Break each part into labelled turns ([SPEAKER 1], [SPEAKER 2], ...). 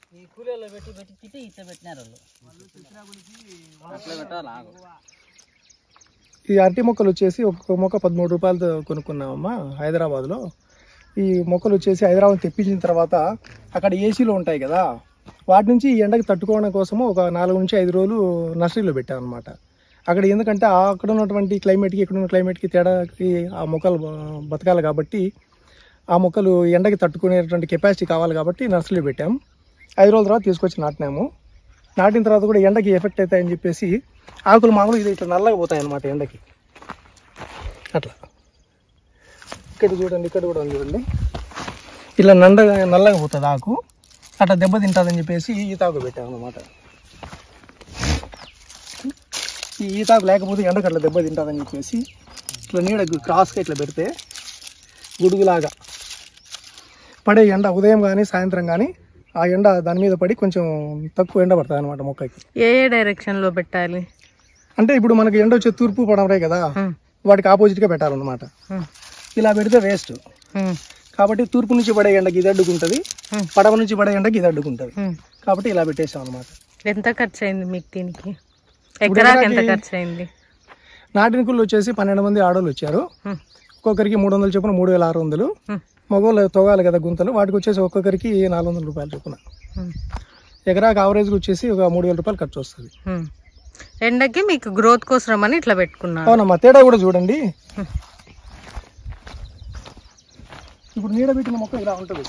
[SPEAKER 1] ఈ కూలీలో పెట్టి పెట్టి తిట్టి ఇట్లా పెట్టినారు వాళ్ళు అట్లా పెట్టాలి ఆగు
[SPEAKER 2] ఈ అరటి మొక్కలు వచ్చేసి ఒక్కొక్క మొక్క పదమూడు రూపాయలతో కొనుక్కున్నామమ్మా హైదరాబాద్లో ఈ మొక్కలు వచ్చేసి హైదరాబాద్ తెప్పించిన తర్వాత అక్కడ ఏసీలో ఉంటాయి కదా వాటి నుంచి ఈ ఎండకి తట్టుకోవడం కోసము ఒక నాలుగు నుంచి ఐదు రోజులు నర్సరీలో పెట్టాం అనమాట అక్కడ ఎందుకంటే ఆ అక్కడ ఉన్నటువంటి క్లైమేట్కి ఇక్కడ ఉన్న క్లైమేట్కి తేడాకి ఆ మొక్కలు బ- బతకాలి కాబట్టి ఆ మొక్కలు ఎండకి తట్టుకునేటువంటి కెపాసిటీ కావాలి కాబట్టి నర్సరీలో పెట్టాం ఐదు రోజుల తర్వాత తీసుకొచ్చి నాటినాము నాటిన తర్వాత కూడా ఎండకి ఎఫెక్ట్ అవుతాయని చెప్పేసి ఆకులు మామూలు ఇది ఇట్లా నల్లగా పోతాయి అన్నమాట ఎండకి అట్లా ఇక్కడ చూడండి ఇక్కడ కూడా ఉంది చూడండి ఇలా నండగా నల్లగా పోతుంది ఆకు అట్లా దెబ్బ తింటుందని చెప్పేసి ఈ తాకు పెట్టాం అన్నమాట ఈ ఈతాకు లేకపోతే ఎండకు అట్లా దెబ్బ తింటుందని చెప్పేసి ఇట్లా నీడ క్రాస్గా ఇట్లా పెడితే గుడుగులాగా పడే ఎండ ఉదయం కానీ సాయంత్రం కానీ ఆ ఎండ దాని మీద పడి కొంచెం తక్కువ ఎండ పడుతుంది అనమాట మొక్కకి
[SPEAKER 3] ఏ ఏ డైరెక్షన్ లో పెట్టాలి
[SPEAKER 2] అంటే ఇప్పుడు మనకి ఎండ వచ్చే తూర్పు పడమరే కదా
[SPEAKER 3] ఉమ్,
[SPEAKER 2] వాటికి ఆపోజిట్గా పెట్టాలన్నమాట
[SPEAKER 3] ఉమ్,
[SPEAKER 2] ఇలా పెడితే వేస్ట్
[SPEAKER 3] ఉమ్,
[SPEAKER 2] కాబట్టి తూర్పు నుంచి పడే ఎండకి ఇది అడ్డుకుంటుంది
[SPEAKER 3] Hmm.
[SPEAKER 2] పడవ నుంచి పడే ఎండకి ఇది అడ్డుకుంటుంది
[SPEAKER 3] ఉమ్.
[SPEAKER 2] కాబట్టి ఇలా పెట్టేసాం అనమాట
[SPEAKER 3] ఎంత ఖర్చు అయింది మీకు దీనికి ఎకరాకి ఎంత ఖర్చు అయింది
[SPEAKER 2] నాటిన కుళ్ళు వచ్చేసి పన్నెండు మంది ఆడోళ్ళు వచ్చారు
[SPEAKER 3] ఉమ్,
[SPEAKER 2] ఒక్కొక్కరికి మూడు వందలు చొప్పున మూడు వేల ఆరు వందలు
[SPEAKER 3] ఉమ్,
[SPEAKER 2] మగవాళ్ళు తొగాలి కదా గుంతలు వాటికి వచ్చేసి ఒక్కొక్కరికి నాలుగు వందల రూపాయలు చొప్పున
[SPEAKER 3] ఉమ్,
[SPEAKER 2] ఎకరాకి ఆవరేజ్కి వచ్చేసి ఒక మూడు వేల రూపాయలు ఖర్చు వస్తుంది
[SPEAKER 3] ఉమ్. ఎండకి మీకు గ్రోత్ కోసం అని ఇట్లా పెట్టుకున్నారు
[SPEAKER 2] అవునమ్మా తేడా కూడా చూడండి ఇప్పుడు నీడ పెట్టిన మొక్క ఇలా ఉంటుంది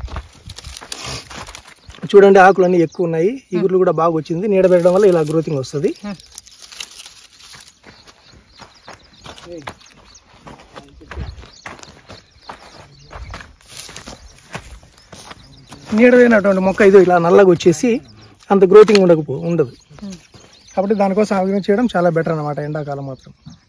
[SPEAKER 2] చూడండి ఆకులు అన్నీ ఎక్కువ ఉన్నాయి ఇగుర్లు కూడా బాగా వచ్చింది నీడ పెట్టడం వల్ల ఇలా గ్రోతింగ్ వస్తుంది
[SPEAKER 3] ఉమ్.
[SPEAKER 2] నీడ పోయినటువంటి మొక్క ఇదో ఇలా నల్లగా వచ్చేసి అంత గ్రోతింగ్ ఉండకపో ఉండదు
[SPEAKER 3] ఉమ్.
[SPEAKER 2] కాబట్టి దానికోసం ఆగ్రహం చేయడం చాలా బెటర్ అన్నమాట ఎండాకాలం మాత్రం